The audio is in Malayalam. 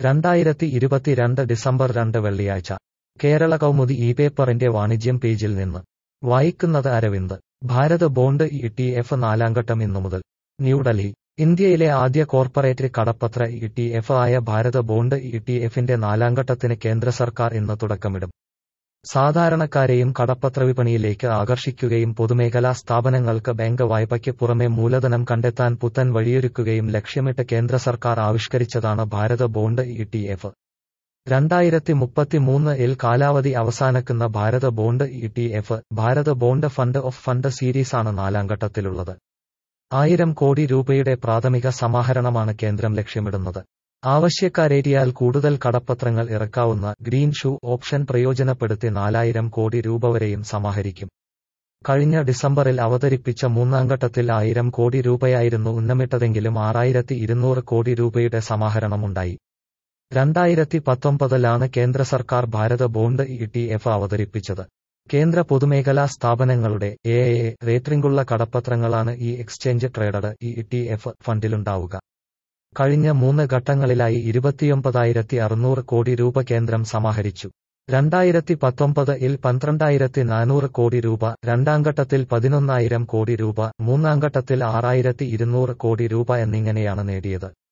രണ്ടായിരത്തി ഇരുപത്തിരണ്ട് ഡിസംബർ രണ്ട് വെള്ളിയാഴ്ച കേരള കൗമുദി ഇ പേപ്പറിന്റെ വാണിജ്യം പേജിൽ നിന്ന് വായിക്കുന്നത് Aravind Bharat bond E T F നാലാംഘട്ടം ഇന്നു മുതൽ ന്യൂഡൽഹി ഇന്ത്യയിലെ ആദ്യ കോർപ്പറേറ്റ് കടപ്പത്ര ഇ ടി എഫ് ആയ ഭാരത് ബോണ്ട് ഇ ടി എഫിന്റെ നാലാംഘട്ടത്തിന് കേന്ദ്ര സർക്കാർ ഇന്ന് തുടക്കമിടും സാധാരണക്കാരെയും കടപ്പത്രവിപണിയിലേക്ക് ആകർഷിക്കുകയും പൊതുമേഖലാ സ്ഥാപനങ്ങൾക്ക് ബാങ്ക് വായ്പയ്ക്ക് പുറമെ മൂലധനം കണ്ടെത്താൻ പുത്തൻ വഴിയൊരുക്കുകയും ലക്ഷ്യമിട്ട് കേന്ദ്ര സർക്കാർ ആവിഷ്കരിച്ചതാണ് Bharat bond E T F രണ്ടായിരത്തി മുപ്പത്തിമൂന്ന് ഇൽ കാലാവധി അവസാനിക്കുന്ന Bharat bond E T F Bharat bond fund of fund സീരീസാണ് നാലാം ഘട്ടത്തിലുള്ളത് ആയിരം കോടി രൂപയുടെ പ്രാഥമിക സമാഹരണമാണ് കേന്ദ്രം ലക്ഷ്യമിടുന്നത് ആവശ്യക്കാരേറ്റിയാൽ കൂടുതൽ കടപ്പത്രങ്ങൾ ഇറക്കാവുന്ന ഗ്രീൻ ഷൂ ഓപ്ഷൻ പ്രയോജനപ്പെടുത്തി നാലായിരം കോടി രൂപ വരെയും സമാഹരിക്കും കഴിഞ്ഞ ഡിസംബറിൽ അവതരിപ്പിച്ച മൂന്നാം ഘട്ടത്തിൽ ആയിരം കോടി രൂപയായിരുന്നു ഉന്നമിട്ടതെങ്കിലും ആറായിരത്തി ഇരുന്നൂറ് കോടി രൂപയുടെ സമാഹരണമുണ്ടായി രണ്ടായിരത്തി പത്തൊമ്പതിലാണ് കേന്ദ്ര സർക്കാർ Bharat bond E T F അവതരിപ്പിച്ചത് കേന്ദ്ര പൊതുമേഖലാ സ്ഥാപനങ്ങളുടെ എ എ റേറ്റിംഗുള്ള കടപ്പത്രങ്ങളാണ് ഈ exchange traded E T F ഫണ്ടിലുണ്ടാവുക കഴിഞ്ഞ മൂന്ന് ഘട്ടങ്ങളിലായി ഇരുപത്തിയൊമ്പതായിരത്തി അറുന്നൂറ് കോടി രൂപ കേന്ദ്രം സമാഹരിച്ചു രണ്ടായിരത്തി പത്തൊമ്പത് ഇൽ പന്ത്രണ്ടായിരത്തി നാനൂറ് കോടി രൂപ രണ്ടാം ഘട്ടത്തിൽ പതിനൊന്നായിരം കോടി രൂപ മൂന്നാം ഘട്ടത്തിൽ ആറായിരത്തി ഇരുന്നൂറ് കോടി രൂപ എന്നിങ്ങനെയാണ് നേടിയത്